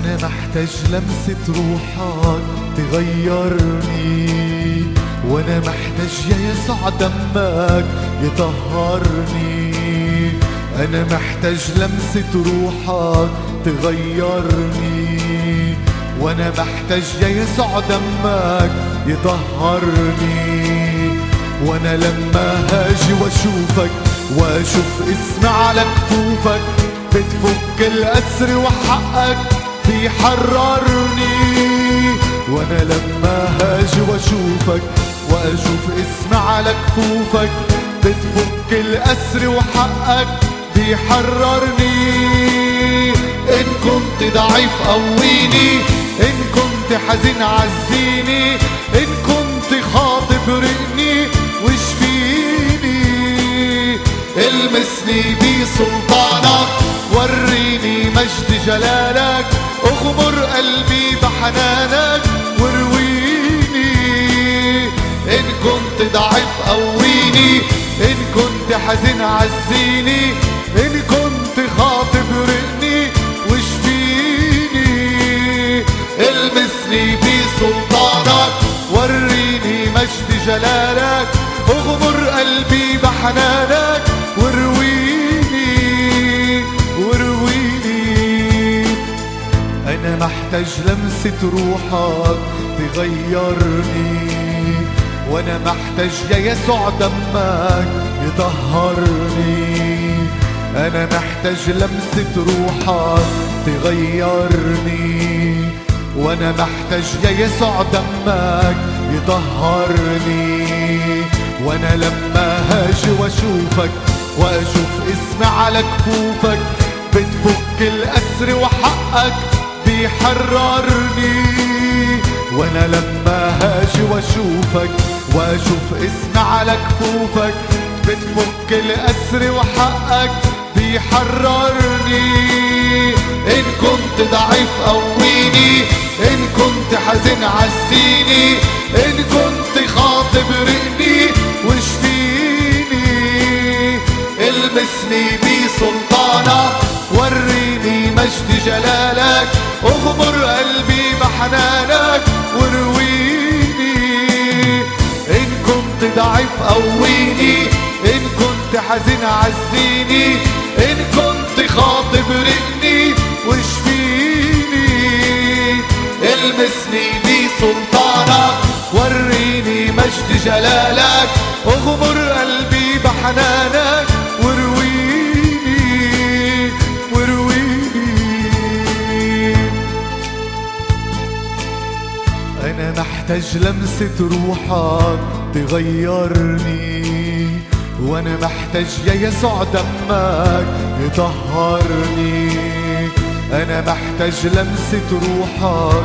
أنا محتاج لمسة روحك تغيرني وأنا محتاج يا يسوع دمك يطهرني أنا محتاج لمسة روحك تغيرني وأنا محتاج يا يسوع دمك يطهرني وأنا لما هاجي وأشوفك وأشوف اسمي على كفوفك بتفك الأسر وحقك بيحررني وأنا لما هاجي وأشوفك وأشوف اسمي على كفوفك بتفك الأسر وحقك بيحررني إن كنت ضعيف قويني إن كنت حزين عزيني إن كنت خاطب رقني واشفيني المسني بسلطانك وريني مجد جلالك اغمر قلبي بحنانك ورويني إن كنت ضعيف قويني إن كنت حزين عزيني إن كنت خاطب رقني واشفيني المسني بسلطانك وريني مجد جلالك اغمر قلبي بحنانك ورويني ورويني أنا محتاج لمسة روحك تغيرني وأنا محتاج يا يسوع دمك يطهرني أنا محتاج لمسة روحك تغيرني وأنا محتاج يا يسوع دمك يطهرني وأنا لما هاجي وأشوفك وأشوف اسمي على كفوفك بتفك الأسر وحقك بيحررني وانا لما هاجي واشوفك واشوف اسمي على كفوفك بتفك الاسر وحقك بيحررني ان كنت ضعيف قويني ان كنت حزين عزيني ان كنت خاطب رقني واشفيني المسني بسلطانك وريني مجد جلالك اغمر قلبي بحنانك ورويني ان كنت ضعيف قويني ان كنت حزين عزيني ان كنت خاطب رقني واشفيني المسني بسلطانك وريني مجد جلالك اغمر قلبي بحنانك ورويني ورويني أنا محتاج لمسة روحك تغيرني وأنا محتاج يا يسوع دمك يطهرني أنا محتاج لمسة روحك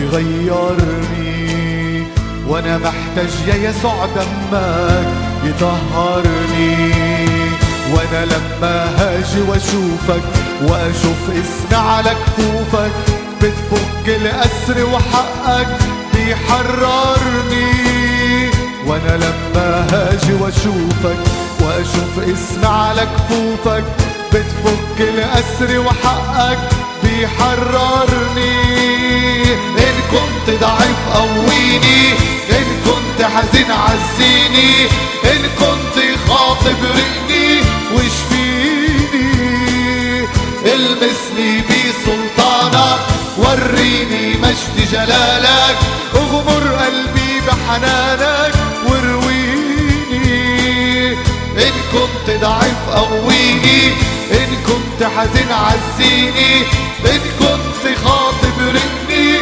تغيرني وأنا محتاج يا يسوع دمك يطهرني وأنا لما هاجي وأشوفك وأشوف اسمي على كفوفك بتفك الأسر وحقك بيحررني وانا لما هاجي واشوفك واشوف اسمي على كفوفك بتفك الاسر وحقك بيحررني ان كنت ضعيف قويني ان كنت حزين عزيني ان كنت خاطب رقني واشفيني المسني بسلطانك وريني مجد جلالك اغمر قلبي بحنانك ورويني ان كنت ضعيف قويني ان كنت حزين عزيني ان كنت خاطب رقني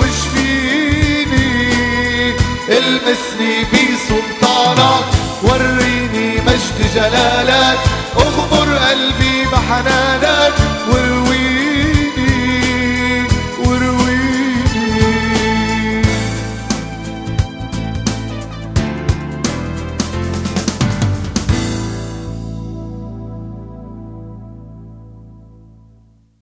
واشفيني المسني بسلطانك وريني مجد جلالك اغمر قلبي بحنانك